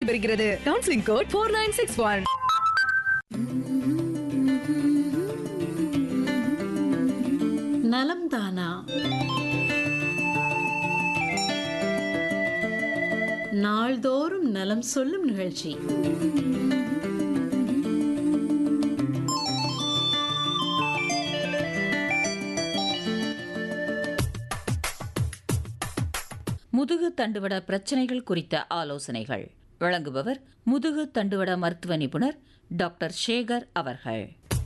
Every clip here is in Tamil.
நடைபெறுகிறது counselling code four nine six one நலம் தானா நாள்தோறும் நலம் சொல்லும் நிகழ்ச்சி முதுகு தண்டுவட பிரச்சனைகள் குறித்த ஆலோசனைகள் வழங்குபவர் முதுகு தண்டுவட மருத்துவ நிபுணர் டாக்டர் சேகர் அவர்கள்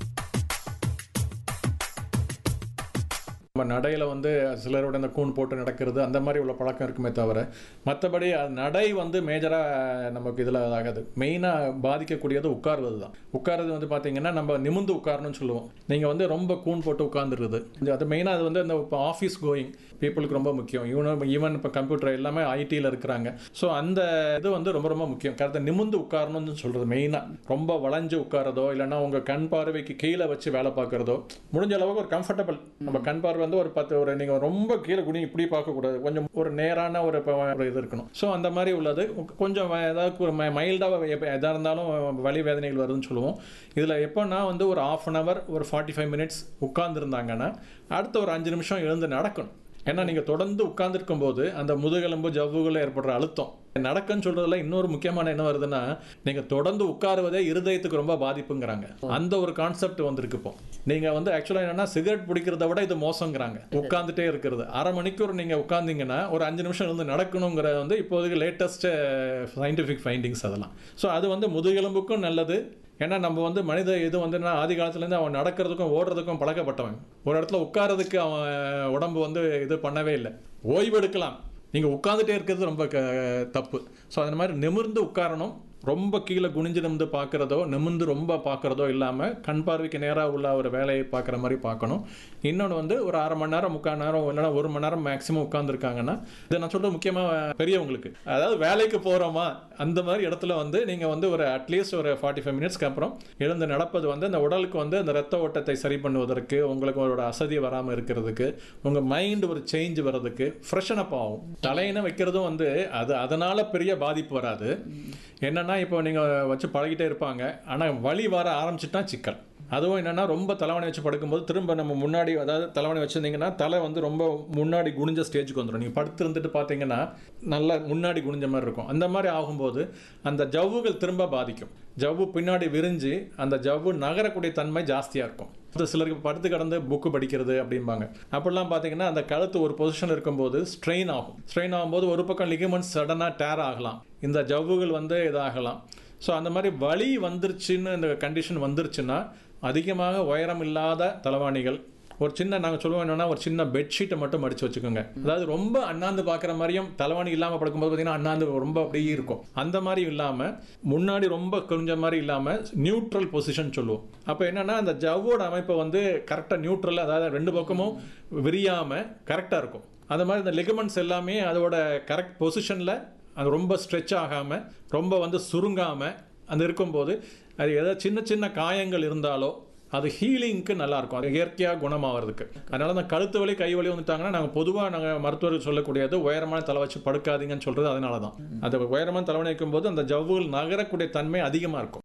நம்ம நடையில் வந்து சிலரோட இந்த கூன் போட்டு நடக்கிறது அந்த மாதிரி உள்ள பழக்கம் இருக்குமே தவிர மற்றபடி அது நடை வந்து மேஜராக நமக்கு இதில் ஆகாது மெயினாக பாதிக்கக்கூடியது உட்காருவது தான் உட்காருறது வந்து பார்த்தீங்கன்னா நம்ம நிமிந்து உட்காரணும்னு சொல்லுவோம் நீங்கள் வந்து ரொம்ப கூன் போட்டு உட்காந்துருது அது மெயினாக அது வந்து இந்த இப்போ ஆஃபீஸ் கோயிங் பீப்புளுக்கு ரொம்ப முக்கியம் ஈவன் ஈவன் இப்போ கம்ப்யூட்டர் எல்லாமே ஐடியில் இருக்கிறாங்க ஸோ அந்த இது வந்து ரொம்ப ரொம்ப முக்கியம் கருத்தை நிமிந்து உட்காரணும்னு சொல்கிறது மெயினாக ரொம்ப வளைஞ்சு உட்காரதோ இல்லைன்னா உங்கள் கண் பார்வைக்கு கீழே வச்சு வேலை பார்க்குறதோ முடிஞ்ச அளவுக்கு ஒரு கம்ஃபர்டபுள் நம்ம கண் பார்வை வந்து ஒரு பத்து ஒரு நீங்கள் ரொம்ப கீழே குனி இப்படி பார்க்கக்கூடாது கொஞ்சம் ஒரு நேரான ஒரு ப- ஒரு இது இருக்கணும் ஸோ அந்த மாதிரி உள்ளது கொஞ்சம் வ- ஏதாவது ஒரு மைல்டாக எதாக இருந்தாலும் வலி வேதனைகள் வருதுன்னு சொல்லுவோம் இதில் எப்போன்னா வந்து ஒரு ஆஃப் அன் ஹவர் ஒரு ஃபார்ட்டி ஃபைவ் மினிட்ஸ் உட்காந்துருந்தாங்கன்னா அடுத்த ஒரு அஞ்சு நிமிஷம் எழுந்து நடக்கணும் ஏன்னா நீங்கள் தொடர்ந்து உட்கார்ந்துருக்கும் போது அந்த முதுகெலும்பு ஜவ்வுகளில் ஏற்படுற அழுத்தம் நடக்குன்னு சொல்றதுல இன்னொரு முக்கியமான என்ன வருதுன்னா நீங்கள் தொடர்ந்து உட்காருவதே இருதயத்துக்கு ரொம்ப பாதிப்புங்கிறாங்க அந்த ஒரு கான்செப்ட் வந்திருக்கு இப்போ நீங்கள் வந்து ஆக்சுவலாக என்னன்னா சிகரெட் பிடிக்கிறத விட இது மோசங்கிறாங்க உட்காந்துட்டே இருக்கிறது அரை மணிக்கூர் நீங்கள் உட்கார்ந்தீங்கன்னா ஒரு அஞ்சு நிமிஷம் இருந்து நடக்கணுங்கிறது வந்து இப்போதைக்கு லேட்டஸ்ட் சயின்டிஃபிக் ஃபைண்டிங்ஸ் அதெல்லாம் ஸோ அது வந்து முதுகெலும்புக்கும் நல்லது ஏன்னா நம்ம வந்து மனித இது வந்து என்ன ஆதி காலத்துலேருந்து அவன் நடக்கிறதுக்கும் ஓடுறதுக்கும் பழக்கப்பட்டவன் ஒரு இடத்துல உட்காரதுக்கு அவன் உடம்பு வந்து இது பண்ணவே இல்லை ஓய்வு எடுக்கலாம் நீங்கள் உட்காந்துட்டே இருக்கிறது ரொம்ப க தப்பு ஸோ அந்த மாதிரி நிமிர்ந்து உட்காரணும் ரொம்ப கீழே குனிஞ்சு நிமிந்து பார்க்குறதோ நிமிர்ந்து ரொம்ப பார்க்குறதோ இல்லாமல் கண் பார்வைக்கு நேராக உள்ள ஒரு வேலையை பார்க்குற மாதிரி பார்க்கணும் இன்னொன்று வந்து ஒரு அரை மணி நேரம் முக்கால் நேரம் இல்லைன்னா ஒரு மணி நேரம் மேக்ஸிமம் உட்காந்துருக்காங்கன்னா இதை நான் சொல்கிறது முக்கியமாக பெரியவங்களுக்கு அதாவது வேலைக்கு போகிறோமா அந்த மாதிரி இடத்துல வந்து நீங்கள் வந்து ஒரு அட்லீஸ்ட் ஒரு ஃபார்ட்டி ஃபைவ் மினிட்ஸ்க்கு அப்புறம் எழுந்து நடப்பது வந்து அந்த உடலுக்கு வந்து அந்த ரத்த ஓட்டத்தை சரி பண்ணுவதற்கு உங்களுக்கு ஒரு அசதி வராமல் இருக்கிறதுக்கு உங்கள் மைண்ட் ஒரு சேஞ்ச் வர்றதுக்கு ஃப்ரெஷன் அப் ஆகும் தலையின வைக்கிறதும் வந்து அது அதனால் பெரிய பாதிப்பு வராது என்னன்னா இப்போ நீங்கள் வச்சு பழகிட்டே இருப்பாங்க ஆனால் வலி வர ஆரம்பிச்சிட்டா சிக்கல் அதுவும் என்னன்னா ரொம்ப தலைவணி வச்சு படுக்கும்போது திரும்ப நம்ம முன்னாடி அதாவது தலைவணி வச்சிருந்தீங்கன்னா தலை வந்து ரொம்ப முன்னாடி குனிஞ்ச ஸ்டேஜுக்கு வந்துடும் நீங்கள் படுத்து இருந்துட்டு பார்த்தீங்கன்னா நல்லா முன்னாடி குனிஞ்ச மாதிரி இருக்கும் அந்த மாதிரி ஆகும்போது அந்த ஜவ்வுகள் திரும்ப பாதிக்கும் ஜவ்வு பின்னாடி விரிஞ்சு அந்த ஜவ்வு நகரக்கூடிய தன்மை ஜாஸ்தியாக இருக்கும் அது சிலருக்கு படுத்து கடந்து புக்கு படிக்கிறது அப்படிம்பாங்க அப்படிலாம் பார்த்தீங்கன்னா அந்த கழுத்து ஒரு பொசிஷன் இருக்கும்போது ஸ்ட்ரெயின் ஆகும் ஸ்ட்ரெயின் ஆகும்போது ஒரு பக்கம் லிகமெண்ட்ஸ் சடனாக டேர் ஆகலாம் இந்த ஜவ்வுகள் வந்து இதாகலாம் ஸோ அந்த மாதிரி வலி வந்துருச்சுன்னு இந்த கண்டிஷன் வந்துருச்சுன்னா அதிகமாக உயரம் இல்லாத தலைவாணிகள் ஒரு சின்ன நாங்கள் சொல்லுவோம் என்னன்னா ஒரு சின்ன பெட்ஷீட்டை மட்டும் மடிச்சு வச்சுக்கோங்க அதாவது ரொம்ப அண்ணாந்து பார்க்குற மாதிரியும் தலைவாணி இல்லாமல் படுக்கும்போது பார்த்தீங்கன்னா அண்ணாந்து ரொம்ப அப்படியே இருக்கும் அந்த மாதிரி இல்லாமல் முன்னாடி ரொம்ப குனிஞ்ச மாதிரி இல்லாமல் நியூட்ரல் பொசிஷன் சொல்லுவோம் அப்போ என்னன்னா அந்த ஜவ்வோட அமைப்பை வந்து கரெக்டாக நியூட்ரல் அதாவது ரெண்டு பக்கமும் விரியாமல் கரெக்டாக இருக்கும் அந்த மாதிரி இந்த லிகமெண்ட்ஸ் எல்லாமே அதோட கரெக்ட் பொசிஷனில் அது ரொம்ப ஸ்ட்ரெச் ஆகாமல் ரொம்ப வந்து சுருங்காமல் அந்த இருக்கும்போது அது ஏதாவது சின்ன சின்ன காயங்கள் இருந்தாலோ அது ஹீலிங்க்கு நல்லா இருக்கும் அது இயற்கையாக குணமாகிறதுக்கு அதனால அந்த கழுத்து வலி கை வலி வந்துட்டாங்கன்னா நாங்கள் பொதுவாக நாங்கள் மருத்துவர்கள் சொல்லக்கூடியது உயரமான தலை வச்சு படுக்காதீங்கன்னு சொல்றது அதனால தான் அந்த உயரமான தலைவணி வைக்கும்போது அந்த ஜவ்வுகள் நகரக்கூடிய தன்மை அதிகமாக இருக்கும்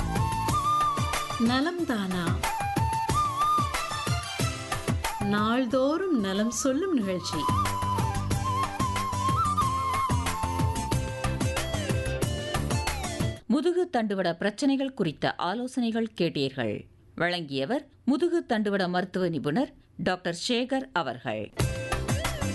நலம் தானா நாள்தோறும் நலம் சொல்லும் நிகழ்ச்சி முதுகு தண்டுவட பிரச்சனைகள் குறித்த ஆலோசனைகள் கேட்டீர்கள் வழங்கியவர் முதுகு தண்டுவட மருத்துவ நிபுணர் டாக்டர் சேகர் அவர்கள்